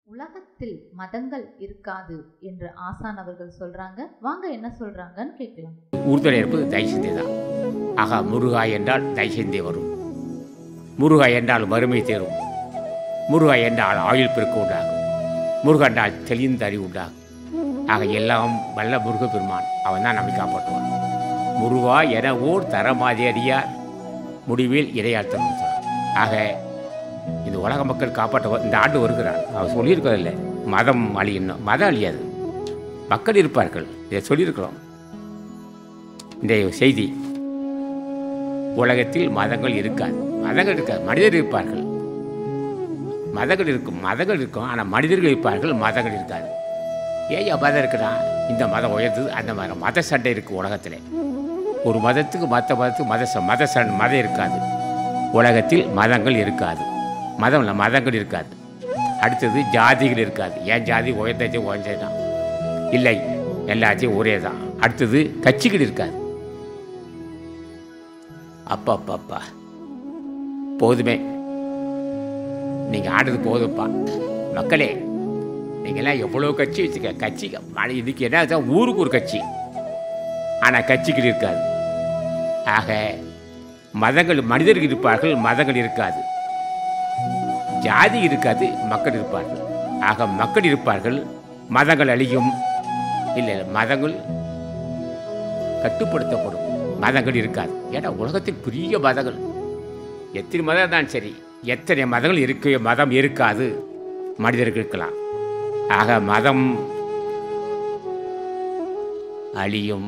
உலகத்தில் மதங்கள் இருக்காது என்று ஆசான் அவர்கள் சொல்றாங்க வாங்க என்ன சொல்றாங்கன்னு கேட்கலாம் உறுதுணை இருப்பது தைசிந்தை தான் ஆகா முருகா என்றால் தைசிந்தை வரும் முருகா என்றால் வறுமை தேரும் முருகா என்றால் ஆயுள் பெருக்கு உண்டாகும் முருகா என்றால் தெளிந்த அறிவு உண்டாகும் ஆக எல்லாம் வல்ல முருக பெருமான் அவன் தான் நம்மை காப்பாற்றுவான் முருகா என ஓர் தரமாதி அறியார் முடிவில் இடையால் தரும் ஆக இந்த உலக மக்கள் காப்பாற்ற வ- இந்த ஆண்டு வருகிறான் அவர் சொல்லியிருக்கிறதில்ல மதம் அழியணும் மதம் அழியாது மக்கள் இருப்பார்கள் இதை சொல்லியிருக்கிறோம் இந்த செய்தி உலகத்தில் மதங்கள் இருக்காது மதங்கள் இருக்காது மனிதர் இருப்பார்கள் மதங்கள் இருக்கும் மதங்கள் இருக்கும் ஆனால் மனிதர்கள் இருப்பார்கள் மதங்கள் இருக்காது ஏன் மதம் இருக்குன்னா இந்த மதம் உயர்ந்தது அந்த மதம் மத சண்டை இருக்குது உலகத்தில் ஒரு மதத்துக்கு மற்ற மதத்துக்கு மத ச- மத சண்டை மதம் இருக்காது உலகத்தில் மதங்கள் இருக்காது மதம் இல்லை மதங்கள் இருக்காது அடுத்தது ஜாதிகள் இருக்காது ஏன் ஜாதி உயர்ந்தது உயர்ந்ததுதான் இல்லை எல்லாத்தையும் ஒரே தான் அடுத்தது கட்சிகள் இருக்காது அப்பா அப்பா அப்பா போதுமே நீங்கள் ஆடுறது போதும்ப்பா மக்களே நீங்கள்லாம் எவ்வளோ கட்சி வச்சுக்க கட்சி மழை இதுக்கு என்ன ஆகுது? ஊருக்கு ஒரு கட்சி ஆனால் கட்சிகள் இருக்காது ஆக மதங்கள் மனிதர்கள் இருப்பார்கள் மதங்கள் இருக்காது ஜாதி இருக்காது மக்கள் இருப்பார்கள் ஆக மக்கள் இருப்பார்கள் மதங்கள் அழியும் இல்லை இல்லை மதங்கள் கட்டுப்படுத்தப்படும் மதங்கள் இருக்காது ஏன்னா உலகத்தில் பெரிய மதங்கள் எத்தனை மதம் தான் சரி எத்தனை மதங்கள் இருக்கு மதம் இருக்காது மனிதர்கள் இருக்கலாம் ஆக மதம் அழியும்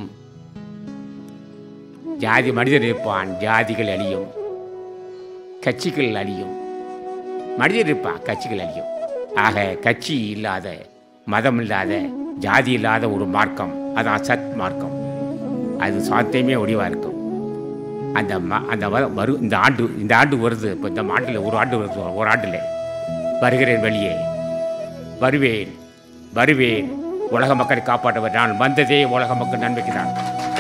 ஜாதி மனிதர் இருப்பான் ஜாதிகள் அழியும் கட்சிகள் அழியும் மனிதர் இருப்பான் கட்சிகள் அழியும் ஆக கட்சி இல்லாத மதம் இல்லாத ஜாதி இல்லாத ஒரு மார்க்கம் அதான் சத் மார்க்கம் அது சாத்தியமே ஒடிவாக இருக்கும் அந்த ம அந்த வ வரு இந்த ஆண்டு இந்த ஆண்டு வருது இப்போ இந்த ஆண்டில் ஒரு ஆண்டு வருது ஒரு ஆண்டில் வருகிறேன் வெளியே வருவேன் வருவேன் உலக மக்களை காப்பாற்றுவர் நான் வந்ததே உலக மக்கள் நன்மைக்கு தான்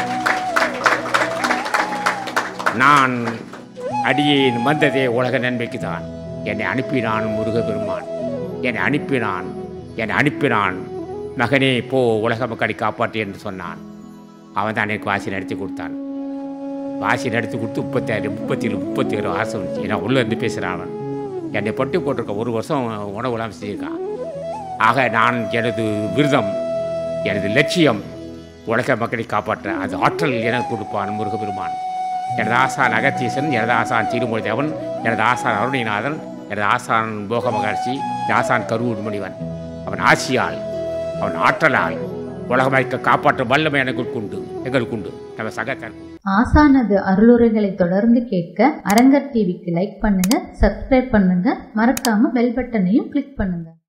நான் அடியேன் வந்ததே உலக நன்மைக்கு தான் என்னை அனுப்பினான் முருக பெருமான் என்னை அனுப்பினான் என்னை அனுப்பினான் மகனே போ உலக மக்களை காப்பாற்று என்று சொன்னான் அவன் தான் எனக்கு வாசி நடத்தி கொடுத்தான் வாசி நடத்தி கொடுத்து முப்பத்தாறு முப்பத்தி ஏழு முப்பத்தி ஏழு ஆசை வந்துச்சு ஏன்னா உள்ளே இருந்து பேசுகிறான் அவன் என்னை பட்டு போட்டிருக்க ஒரு வருஷம் உணவு இல்லாமல் செஞ்சிருக்கான் ஆக நான் எனது விரதம் எனது லட்சியம் உலக மக்களை காப்பாற்ற அது ஆற்றல் எனக்கு கொடுப்பான் முருகப்பெருமான் எனது ஆசான் அகத்தீசன் எனது ஆசான் திருமொழி தேவன் எனது ஆசான் அருணிநாதன் எனது ஆசான் போக மகர்ஷி எனது ஆசான் கருவூர் முனிவன் அவன் ஆசியால் அவன் ஆற்றலால் உலகமைக்க காப்பாற்றும் வல்லமை எனக்கு உண்டு எங்களுக்கு உண்டு நம்ம சகத்தன் ஆசானது அருளுரைகளை தொடர்ந்து கேட்க அரங்கர் டிவிக்கு லைக் பண்ணுங்க சப்ஸ்கிரைப் பண்ணுங்க மறக்காம பெல் பட்டனையும் கிளிக் பண்ணுங்க